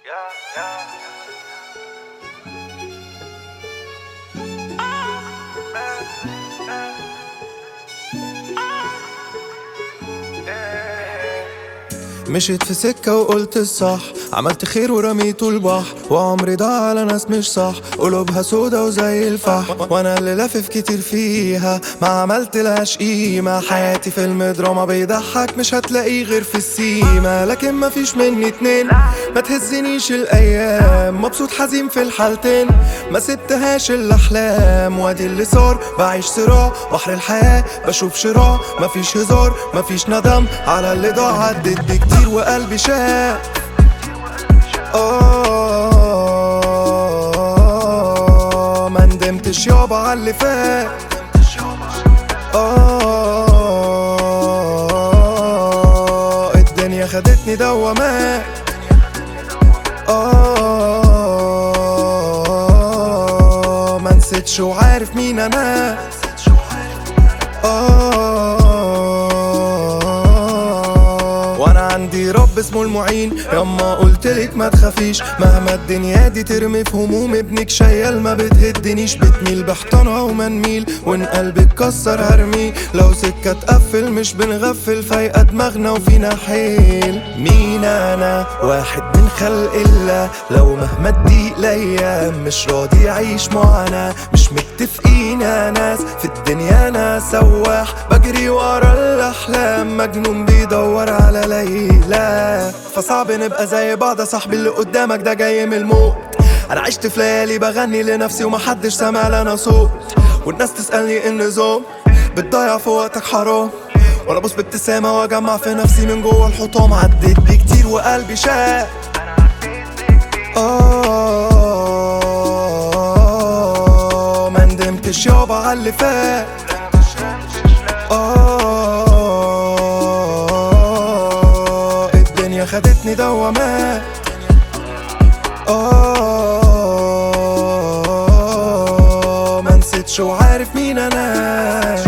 مشيت في سكة وقلت الصح عملت خير ورميته البحر وعمري ضاع على ناس مش صح قلوبها سودا وزي الفحم وانا اللي لافف كتير فيها ما عملت لهاش قيمة حياتي فيلم دراما بيضحك مش هتلاقيه غير في السيما لكن مفيش مني اتنين ما تهزنيش الايام مبسوط حزين في الحالتين ما سبتهاش الاحلام وادي اللي صار بعيش صراع بحر الحياة بشوف شراع مفيش هزار مفيش ندم على اللي ضاع عدت بكتير وقلبي شاف آه ما ندمتش يابا على اللي فات آه الدنيا خدتني دوامات آه ما نسيتش وعارف مين انا آه وانا عندي رب اسمه المعين يما قلتلك ما تخافيش مهما الدنيا دي ترمي في هموم ابنك شيال ما بتهدنيش بتميل بحضنها وما نميل وان قلبي اتكسر هرميه لو سكة تقفل مش بنغفل فايقة دماغنا وفينا حيل مين انا واحد من خلق الله لو مهما تضيق ليا مش راضي اعيش معانا مش متفقين يا ناس في الدنيا انا سواح بجري ورا الاحلام مجنون بيدور على ليلى فصعب نبقى زي بعض يا صاحبي اللي قدامك ده جاي من الموت انا عشت في ليالي بغني لنفسي ومحدش سمع لنا صوت والناس تسألني إيه النظام بتضيع في وقتك حرام وانا بص بابتسامة واجمع في نفسي من جوه الحطام عديت بكتير وقلبي شاق آه ما ندمتش يابا على اللي فات آه الدنيا خدتني دوامات آه ما نسيتش وعارف مين أنا